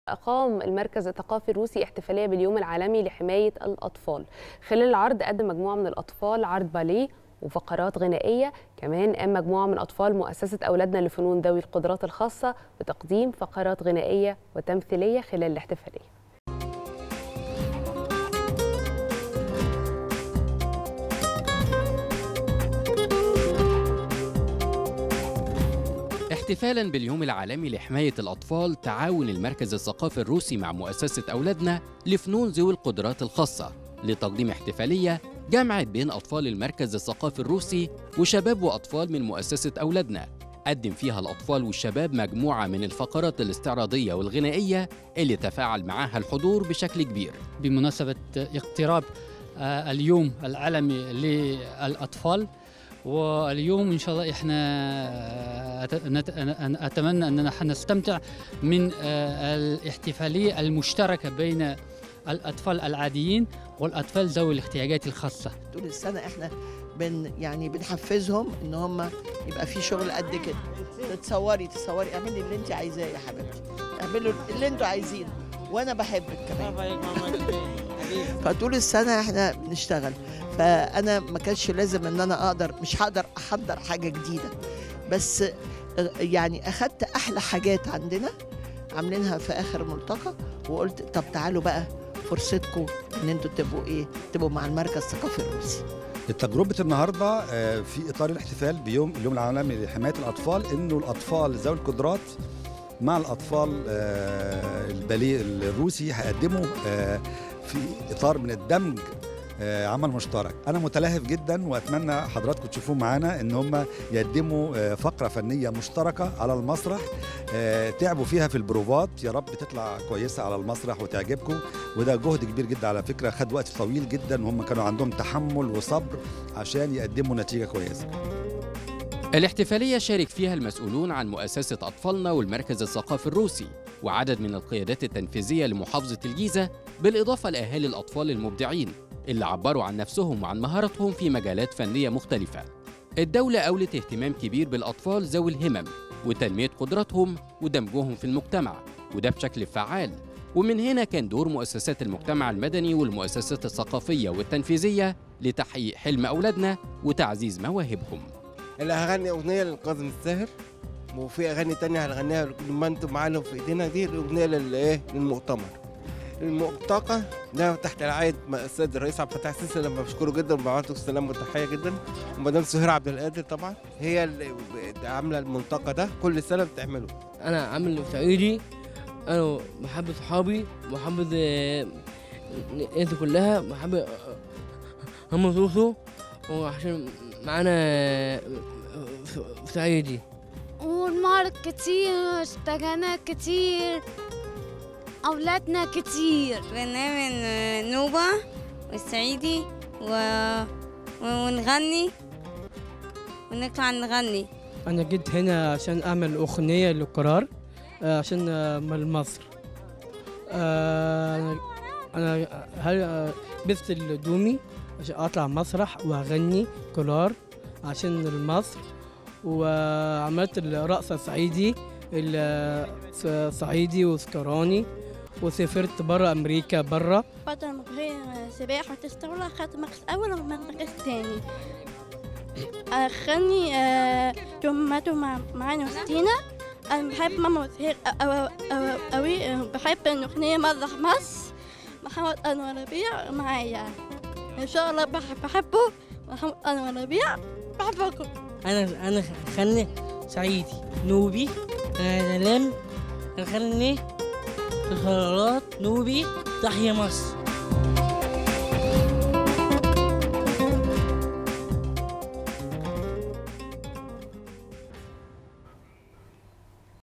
أقام المركز الثقافي الروسي احتفالية باليوم العالمي لحماية الأطفال خلال العرض قدم مجموعة من الأطفال عرض باليه وفقرات غنائية كمان قام مجموعة من أطفال مؤسسة أولادنا لفنون ذوي القدرات الخاصة بتقديم فقرات غنائية وتمثيلية خلال الاحتفالية احتفالا باليوم العالمي لحماية الأطفال تعاون المركز الثقافي الروسي مع مؤسسة أولادنا لفنون ذوي القدرات الخاصة لتقديم احتفالية جمعت بين أطفال المركز الثقافي الروسي وشباب وأطفال من مؤسسة أولادنا قدم فيها الأطفال والشباب مجموعة من الفقرات الاستعراضية والغنائية اللي تفاعل معها الحضور بشكل كبير بمناسبة اقتراب آه، اليوم العالمي للأطفال واليوم ان شاء الله احنا أت- نت- أنا اتمنى اننا حنستمتع من آه، الاحتفاليه المشتركه بين الاطفال العاديين والاطفال ذوي الاحتياجات الخاصه طول السنه احنا بن يعني بنحفزهم ان هم يبقى في شغل قد كده تتصوري تصوري اعملي اللي انت عايزاه يا حبيبتي اعملوا اللي انتوا عايزينه وانا بحبك كمان فطول السنه احنا بنشتغل فانا ما كانش لازم ان انا اقدر مش هقدر احضر حاجه جديده بس يعني اخدت احلى حاجات عندنا عاملينها في اخر ملتقى وقلت طب تعالوا بقى فرصتكم ان انتوا تبقوا ايه تبقوا مع المركز الثقافي الروسي تجربة النهاردة آه، في إطار الاحتفال بيوم اليوم العالمي لحماية الأطفال إنه الأطفال ذوي القدرات مع الأطفال آه، الباليه الروسي هيقدموا آه، في إطار من الدمج آه، عمل مشترك أنا متلهف جدا وأتمنى حضراتكم تشوفوا معانا إن هم يقدموا آه، فقرة فنية مشتركة على المسرح آه، تعبوا فيها في البروفات يا رب تطلع كويسة على المسرح وتعجبكم وده جهد كبير جدا على فكرة خد وقت طويل جدا وهم كانوا عندهم تحمل وصبر عشان يقدموا نتيجة كويسة الاحتفالية شارك فيها المسؤولون عن مؤسسة أطفالنا والمركز الثقافي الروسي وعدد من القيادات التنفيذية لمحافظة الجيزة بالإضافة لأهالي الأطفال المبدعين اللي عبروا عن نفسهم وعن مهاراتهم في مجالات فنية مختلفة الدولة أولت اهتمام كبير بالأطفال ذوي الهمم وتنمية قدراتهم ودمجهم في المجتمع وده بشكل فعال ومن هنا كان دور مؤسسات المجتمع المدني والمؤسسات الثقافية والتنفيذية لتحقيق حلم أولادنا وتعزيز مواهبهم اللي هغني اغنيه للكاظم الساهر وفي اغاني تانية هنغنيها لما انتم معانا في ايدينا دي الاغنيه للايه للمؤتمر الملتقى ده تحت رعايه السيد الرئيس عبد الفتاح السيسي لما بشكره جدا وبعت له السلام والتحيه جدا ومدام سهير عبد القادر طبعا هي اللي عامله الملتقى ده كل سنه بتعمله انا عامل تعيدي انا بحب صحابي وبحب الناس كلها بحب هم سوسو وعشان معانا في تعيدي والمارك كتير واشتغلنا كتير أولادنا كتير برنامج نوبة والصعيدي و... ونغني ونطلع نغني أنا جيت هنا عشان أعمل أغنية للقرار آه، عشان آه، من مصر آه، أنا هل آه، لبست الدومي عشان أطلع مسرح وأغني قرار عشان مصر وعملت الرقصة الصعيدي الصعيدي وسكراني وسافرت برا أمريكا برا بدل ما هي سباحة وتستولى أخدت مركز أول ومركز تاني أغني توماتو مع معانا وستينا أنا بحب ماما وسهير أوي بحب الأغنية مزح مصر محمد أنور ربيع معايا إن شاء الله بحب بحبه محمد أنور ربيع بحبكم انا انا خلني صعيدي نوبي انا لم خلني خيارات نوبي تحيا مصر